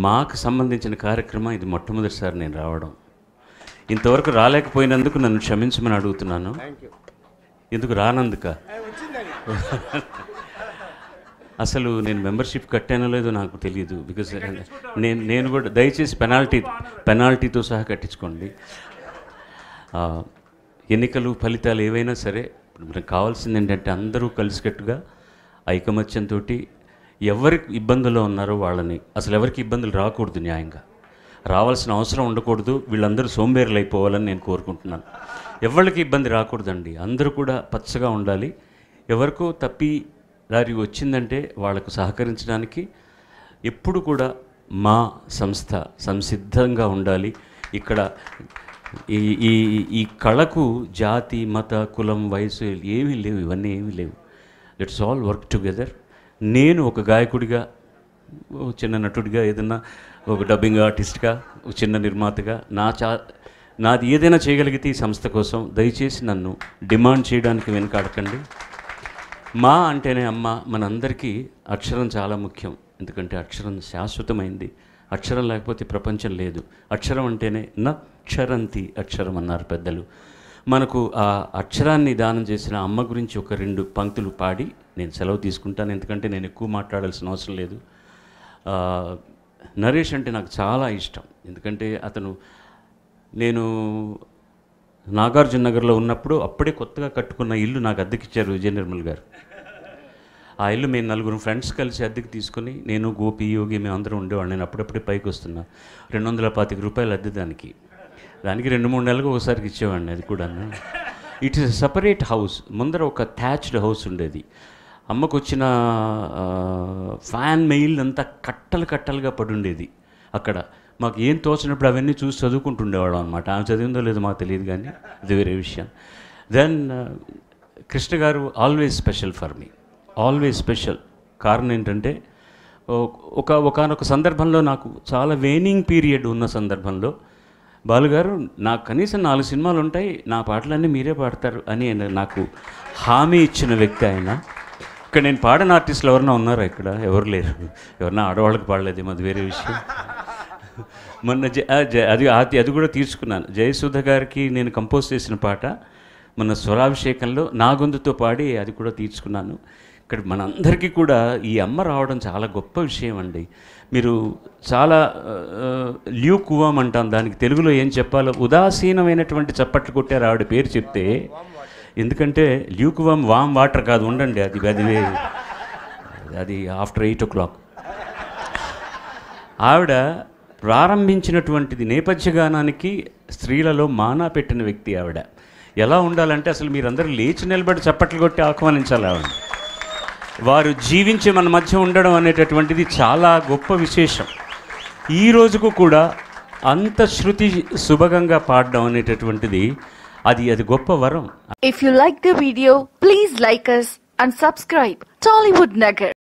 మాకు సంబంధించిన కార్యక్రమం ఇది మొట్టమొదటిసారి నేను రావడం ఇంతవరకు రాలేకపోయినందుకు నన్ను క్షమించమని అడుగుతున్నాను ఎందుకు రానందుక అసలు నేను మెంబర్షిప్ కట్టానో లేదో నాకు తెలియదు బికాస్ నేను నేను కూడా దయచేసి పెనాల్టీ పెనాల్టీతో సహా కట్టించుకోండి ఆ, ఎన్నికలు ఫలితాలు ఏవైనా సరే ఇప్పుడు మనకు కావాల్సింది ఏంటంటే అందరూ కలిసికట్టుగా ఐకమత్యంతో ఎవరికి ఇబ్బందుల్లో ఉన్నారో వాళ్ళని అసలు ఎవరికి ఇబ్బందులు రాకూడదు న్యాయంగా రావాల్సిన అవసరం ఉండకూడదు వీళ్ళందరూ సోంబేరులు అయిపోవాలని నేను కోరుకుంటున్నాను ఎవరికి ఇబ్బంది రాకూడదండి అందరూ కూడా పచ్చగా ఉండాలి ఎవరికో తప్పి దారి వచ్చిందంటే వాళ్ళకు సహకరించడానికి ఎప్పుడు కూడా మా సంస్థ సంసిద్ధంగా ఉండాలి ఇక్కడ ఈ ఈ ఈ కళకు జాతి మత కులం వయసు ఏమీ లేవు ఇవన్నీ ఏమీ లేవు లెట్స్ ఆల్ వర్క్ టుగెదర్ నేను ఒక గాయకుడిగా ఓ చిన్న నటుడిగా ఏదన్నా ఒక డబ్బింగ్ ఆర్టిస్ట్గా ఒక చిన్న నిర్మాతగా నా చా నాది ఏదైనా చేయగలిగితే ఈ సంస్థ కోసం దయచేసి నన్ను డిమాండ్ చేయడానికి వెనకాడకండి మా అంటేనే అమ్మ మనందరికీ అక్షరం చాలా ముఖ్యం ఎందుకంటే అక్షరం శాశ్వతమైంది అక్షరం లేకపోతే ప్రపంచం లేదు అక్షరం అంటేనే నక్షరంతి అక్షరం అన్నారు పెద్దలు మనకు ఆ అక్షరాన్ని దానం చేసిన అమ్మ గురించి ఒక రెండు పంక్తులు పాడి నేను సెలవు తీసుకుంటాను ఎందుకంటే నేను ఎక్కువ మాట్లాడాల్సిన అవసరం లేదు ఆ, నరేష్ అంటే నాకు చాలా ఇష్టం ఎందుకంటే అతను నేను నాగార్జున నగర్లో ఉన్నప్పుడు అప్పుడే కొత్తగా కట్టుకున్న ఇల్లు నాకు అద్దెకిచ్చారు విజయ నిర్మల్ గారు ఆ ఇల్లు మేము నలుగురు ఫ్రెండ్స్ కలిసి అద్దెకి తీసుకొని నేను గోపి యోగి మేము అందరం ఉండేవాళ్ళు నేను అప్పుడప్పుడే పైకి వస్తున్నా రెండు వందల పాతిక రూపాయలు అద్దె దానికి దానికి రెండు మూడు నెలలకు ఒకసారికి ఇచ్చేవాడిని అది కూడా ఇట్ ఈస్ సపరేట్ హౌస్ ముందర ఒక థ్యాచ్డ్ హౌస్ ఉండేది అమ్మకు వచ్చిన ఆ, ఫ్యాన్ మెయిల్ అంతా కట్టలు కట్టలుగా పడి ఉండేది అక్కడ మాకు ఏం తోచినప్పుడు అవన్నీ చూసి చదువుకుంటుండేవాళ్ళం అనమాట ఆమె చదివిందో లేదో మాకు తెలియదు కానీ అది వేరే విషయం then Krishna garu always special for me always special కారణం ఏంటంటే ఓ- ఒక ఒకనొక సందర్భంలో నాకు చాలా వేనింగ్ పీరియడ్ ఉన్న సందర్భంలో బాలుగారు నాకు కనీసం నాలుగు సినిమాలు ఉంటాయి నా పాటలన్నీ మీరే పాడతారు అని ఆయన నాకు హామీ ఇచ్చిన వ్యక్తి ఆయన ఇక్కడ నేను పాడిన ఆర్టిస్టులు ఎవరైనా ఉన్నారా ఇక్కడ ఎవరు లేరు ఎవరన్నా ఆడవాళ్ళకి పాడలేదు అది వేరే విషయం మొన్న జ- ఆ జ- అది అది అది కూడా తీర్చుకున్నాను జయసుధ గారికి నేను కంపోజ్ చేసిన పాట మొన్న స్వరాభిషేకంలో నా గొంతుతో పాడి అది కూడా తీర్చుకున్నాను ఇక్కడ మనందరికీ కూడా ఈ అమ్మ రావడం చాలా గొప్ప విషయం అండి మీరు చాలా ల్యూ కువామ్ అంటాం దానికి తెలుగులో ఏం చెప్పాలో ఉదాసీనమైనటువంటి చప్పట్లు కొట్టారు ఆవిడ పేరు చెప్తే ఎందుకంటే ల్యూకువామ్ వామ్ వాటర్ కాదు ఉండండి అది అది వే- అది ఆఫ్టర్ ఎయిట్ ఓ క్లాక్ ఆవిడ ప్రారంభించినటువంటిది నేపథ్య గానానికి స్త్రీలలో మానా పెట్టిన వ్యక్తి ఆవిడ ఎలా ఉండాలంటే అసలు మీరందరూ లేచి నిలబడి చప్పట్లు కొట్టి ఆహ్వానించాలి ఆవిడ వారు జీవించి మన మధ్య ఉండడం అనేటటువంటిది చాలా గొప్ప విశేషం ఈ రోజుకు కూడా అంత శృతి సుభగంగా పాడడం అనేటటువంటిది అది అది గొప్ప వరం If you like the video, please like us and subscribe. Tollywood Nagar.